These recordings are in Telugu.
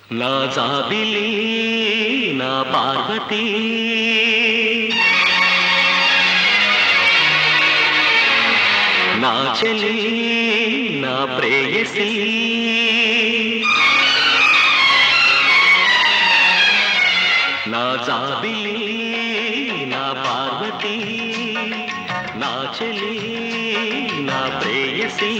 నా జాబిలి నా పార్వతీ నా చెలి నా ప్రేయసి నా జాబిలి నా పార్వతీ నా చెలి నా ప్రేయసి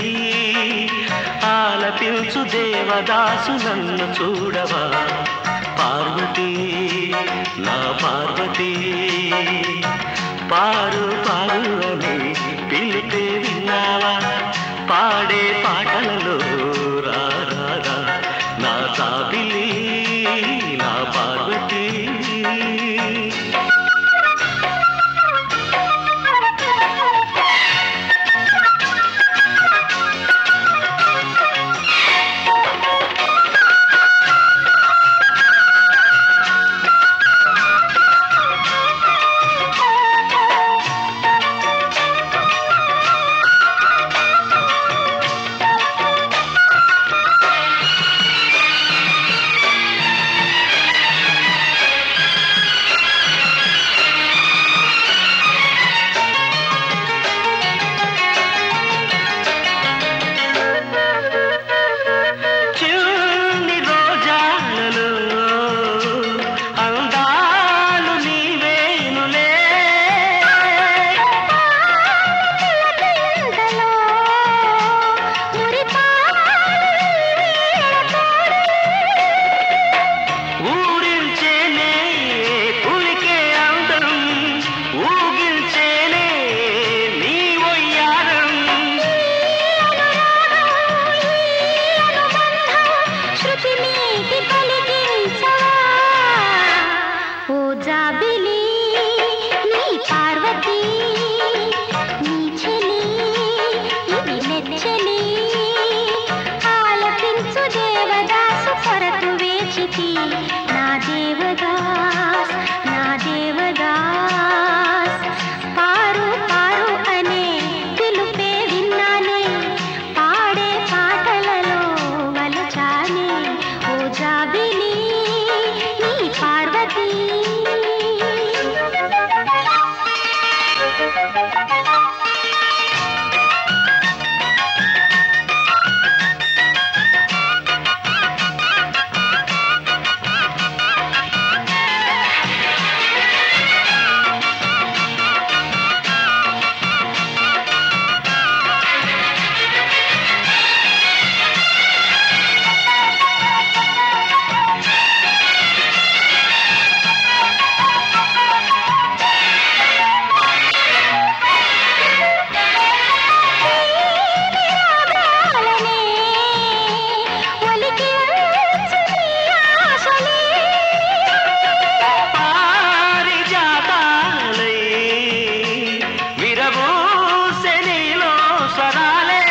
ఆలపించు దేవదాసు నన్ను చూడవా పార్వతీ నా పార్వతీ పారు పారు అని పిలిపే విన్నావా పాడే పాటలలో రా రా, రా నా జాబిలి నా పార్వతీ చిన్ని రోజాలలో అందాలు నీవేనులే ఊరించేనే పులికే అందం ఊగించేనే నీ ఒయ్యారం జాబిలి నీ పార్వతి నీ చెలి ఇది నెచ్చలి ఆలపించు దేవదాసు కొరకు వేచితి నా దేవదాస్ నా దేవదాస్ పారు పారు అనే పిలుపే విన్నానే పాడే పాటలలో వలచానే ఓ జాబిలి నీ పార్వతీ రాగాలనే ఒలికి ఉంచు నీ ఆశలే. పారిజాతాలై విరబూసె నీలో స్వరాలే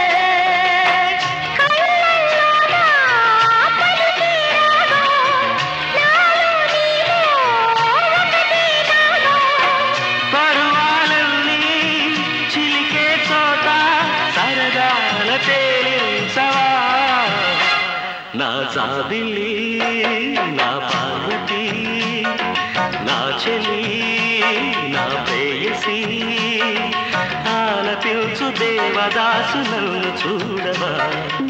కళ్ళల్లోనా పలికే రాగం, నాలో నీలో ఒకటే నాదం. పరువాలన్నీ చిలికే చోట సరదాల తేలించవా నా జాబిలి నా పార్వతి నా చెలి నా ప్రేయసి ఆలపించు దేవదాసు నన్ను చూడవా